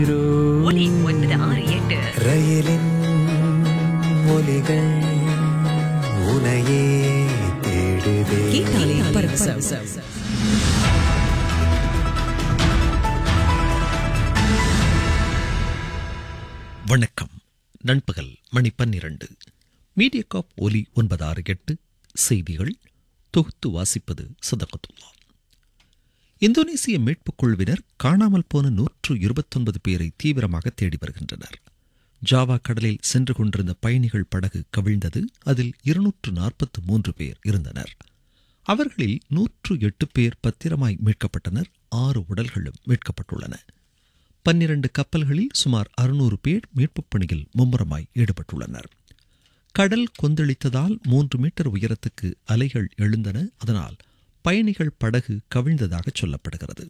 ஒலி ஒன்பது ஆறு எட்டு ரயிலின் ஒலிகள் உனையே தேடுதே கேட்டாலே பரவசம் வணக்கம் நண்பகல் மணி பன்னிரண்டு மீடியாகாப் ஒலி ஒன்பது ஆறு எட்டு செய்திகள் தொகுத்து வாசிப்பது சதகத்துல்லா இந்தோனேசிய மீட்புக் குழுவினர் காணாமல் போன நூற்று இருபத்தொன்பது பேரை தீவிரமாக தேடி வருகின்றனர் ஜாவா கடலில் சென்று கொண்டிருந்த பயணிகள் படகு கவிழ்ந்தது அதில் இருநூற்று நாற்பத்து மூன்று பேர் இருந்தனர் அவர்களில் நூற்று எட்டு பேர் பத்திரமாய் மீட்கப்பட்டனர் ஆறு உடல்களும் மீட்கப்பட்டுள்ளன பன்னிரண்டு கப்பல்களில் சுமார் அறுநூறு பேர் மீட்புப் பணியில் மும்முரமாய் ஈடுபட்டுள்ளனர் கடல் கொந்தளித்ததால் மூன்று மீட்டர் உயரத்துக்கு அலைகள் எழுந்தன அதனால் பயணிகள் படகு கவிழ்ந்ததாக சொல்லப்படுகிறது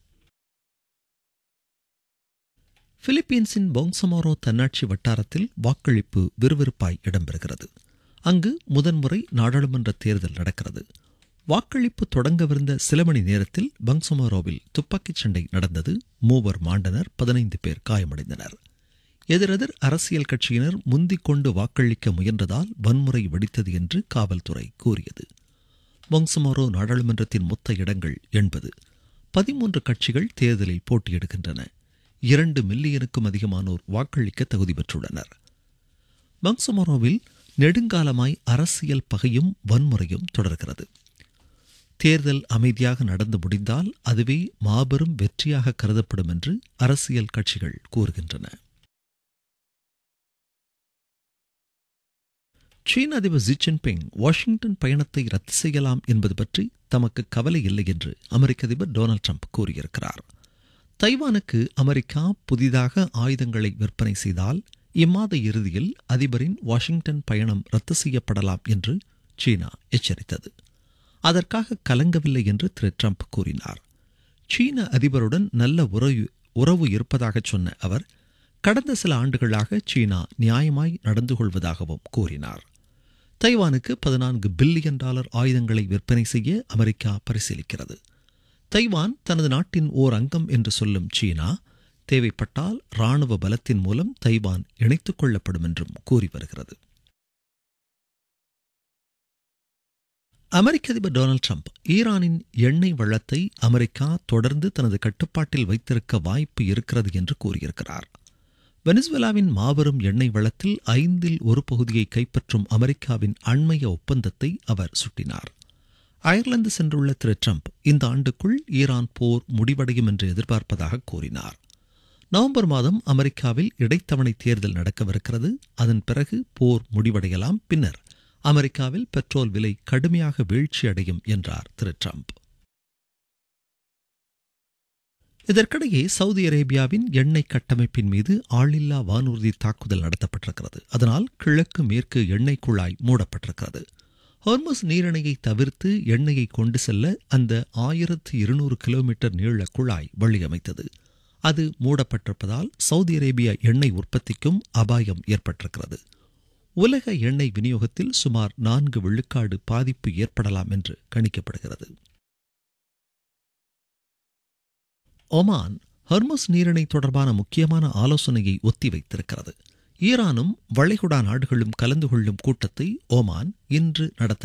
பிலிப்பீன்ஸின் பொங்சமாரோ தன்னாட்சி வட்டாரத்தில் வாக்களிப்பு விறுவிறுப்பாய் இடம்பெறுகிறது அங்கு முதன்முறை நாடாளுமன்ற தேர்தல் நடக்கிறது வாக்களிப்பு தொடங்கவிருந்த சில மணி நேரத்தில் பங்சமாரோவில் துப்பாக்கிச் சண்டை நடந்தது மூவர் மாண்டனர் பதினைந்து பேர் காயமடைந்தனர் எதிரெதிர் அரசியல் கட்சியினர் முந்திக் கொண்டு வாக்களிக்க முயன்றதால் வன்முறை வெடித்தது என்று காவல்துறை கூறியது பொங்சமாரோ நாடாளுமன்றத்தின் மொத்த இடங்கள் எண்பது பதிமூன்று கட்சிகள் தேர்தலில் போட்டியிடுகின்றன இரண்டு மில்லியனுக்கும் அதிகமானோர் வாக்களிக்க தகுதி பெற்றுள்ளனர் பங்சமாரோவில் நெடுங்காலமாய் அரசியல் பகையும் வன்முறையும் தொடர்கிறது தேர்தல் அமைதியாக நடந்து முடிந்தால் அதுவே மாபெரும் வெற்றியாக கருதப்படும் என்று அரசியல் கட்சிகள் கூறுகின்றன சீன அதிபர் ஜி ஜின்பிங் வாஷிங்டன் பயணத்தை ரத்து செய்யலாம் என்பது பற்றி தமக்கு கவலை இல்லை என்று அமெரிக்க அதிபர் டொனால்ட் ட்ரம்ப் கூறியிருக்கிறார் தைவானுக்கு அமெரிக்கா புதிதாக ஆயுதங்களை விற்பனை செய்தால் இம்மாத இறுதியில் அதிபரின் வாஷிங்டன் பயணம் ரத்து செய்யப்படலாம் என்று சீனா எச்சரித்தது அதற்காக கலங்கவில்லை என்று திரு ட்ரம்ப் கூறினார் சீன அதிபருடன் நல்ல உறவு உறவு இருப்பதாக சொன்ன அவர் கடந்த சில ஆண்டுகளாக சீனா நியாயமாய் நடந்து கொள்வதாகவும் கூறினார் தைவானுக்கு பதினான்கு பில்லியன் டாலர் ஆயுதங்களை விற்பனை செய்ய அமெரிக்கா பரிசீலிக்கிறது தைவான் தனது நாட்டின் ஓர் அங்கம் என்று சொல்லும் சீனா தேவைப்பட்டால் ராணுவ பலத்தின் மூலம் தைவான் இணைத்துக் கொள்ளப்படும் என்றும் கூறி வருகிறது அமெரிக்க அதிபர் டொனால்ட் ட்ரம்ப் ஈரானின் எண்ணெய் வளத்தை அமெரிக்கா தொடர்ந்து தனது கட்டுப்பாட்டில் வைத்திருக்க வாய்ப்பு இருக்கிறது என்று கூறியிருக்கிறார் வெனிசுவேலாவின் மாபெரும் எண்ணெய் வளத்தில் ஐந்தில் ஒரு பகுதியை கைப்பற்றும் அமெரிக்காவின் அண்மைய ஒப்பந்தத்தை அவர் சுட்டினார் அயர்லாந்து சென்றுள்ள திரு ட்ரம்ப் இந்த ஆண்டுக்குள் ஈரான் போர் முடிவடையும் என்று எதிர்பார்ப்பதாக கூறினார் நவம்பர் மாதம் அமெரிக்காவில் இடைத்தவணை தேர்தல் நடக்கவிருக்கிறது அதன் பிறகு போர் முடிவடையலாம் பின்னர் அமெரிக்காவில் பெட்ரோல் விலை கடுமையாக வீழ்ச்சி அடையும் என்றார் திரு ட்ரம்ப் இதற்கிடையே சவுதி அரேபியாவின் எண்ணெய் கட்டமைப்பின் மீது ஆளில்லா வானூர்தி தாக்குதல் நடத்தப்பட்டிருக்கிறது அதனால் கிழக்கு மேற்கு எண்ணெய் குழாய் மூடப்பட்டிருக்கிறது ஹோர்மஸ் நீரிணையை தவிர்த்து எண்ணெயை கொண்டு செல்ல அந்த ஆயிரத்து இருநூறு கிலோமீட்டர் நீள குழாய் வழியமைத்தது அது மூடப்பட்டிருப்பதால் சவுதி அரேபியா எண்ணெய் உற்பத்திக்கும் அபாயம் ஏற்பட்டிருக்கிறது உலக எண்ணெய் விநியோகத்தில் சுமார் நான்கு விழுக்காடு பாதிப்பு ஏற்படலாம் என்று கணிக்கப்படுகிறது ஒமான் ஹர்மஸ் நீரிணை தொடர்பான முக்கியமான ஆலோசனையை ஒத்திவைத்திருக்கிறது ஈரானும் வளைகுடா நாடுகளும் கலந்து கொள்ளும் கூட்டத்தை ஓமான் இன்று நடத்த